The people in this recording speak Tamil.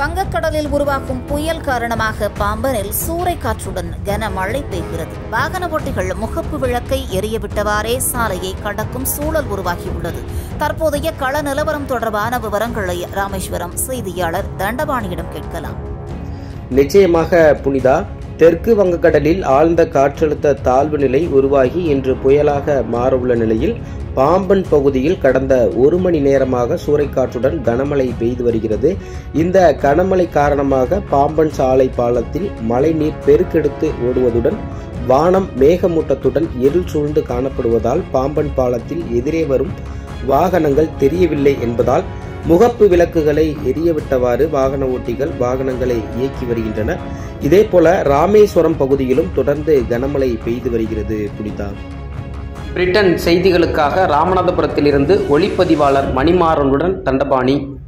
வங்கக்கடலில் உருவாகும் புயல் காரணமாக பாம்பனில் சூறைக்காற்றுடன் கனமழை பெய்கிறது வாகன ஓட்டிகள் முகப்பு விளக்கை எரியவிட்டவாறே சாலையை கடக்கும் சூழல் உருவாகியுள்ளது தற்போதைய கள நிலவரம் தொடர்பான விவரங்களை ராமேஸ்வரம் செய்தியாளர் தண்டபாணியிடம் கேட்கலாம் நிச்சயமாக புனிதா தெற்கு வங்கக்கடலில் ஆழ்ந்த காற்றழுத்த தாழ்வு நிலை உருவாகி இன்று புயலாக மாறவுள்ள நிலையில் பாம்பன் பகுதியில் கடந்த ஒரு மணி நேரமாக சூறைக்காற்றுடன் கனமழை பெய்து வருகிறது இந்த கனமழை காரணமாக பாம்பன் சாலை பாலத்தில் மழைநீர் பெருக்கெடுத்து ஓடுவதுடன் வானம் மேகமூட்டத்துடன் இருள் சூழ்ந்து காணப்படுவதால் பாம்பன் பாலத்தில் எதிரே வரும் வாகனங்கள் தெரியவில்லை என்பதால் முகப்பு விளக்குகளை எரியவிட்டவாறு வாகன ஓட்டிகள் வாகனங்களை இயக்கி வருகின்றனர் இதேபோல ராமேஸ்வரம் பகுதியிலும் தொடர்ந்து கனமழை பெய்து வருகிறது புனிதா பிரிட்டன் செய்திகளுக்காக ராமநாதபுரத்திலிருந்து ஒளிப்பதிவாளர் மணிமாறனுடன் தண்டபாணி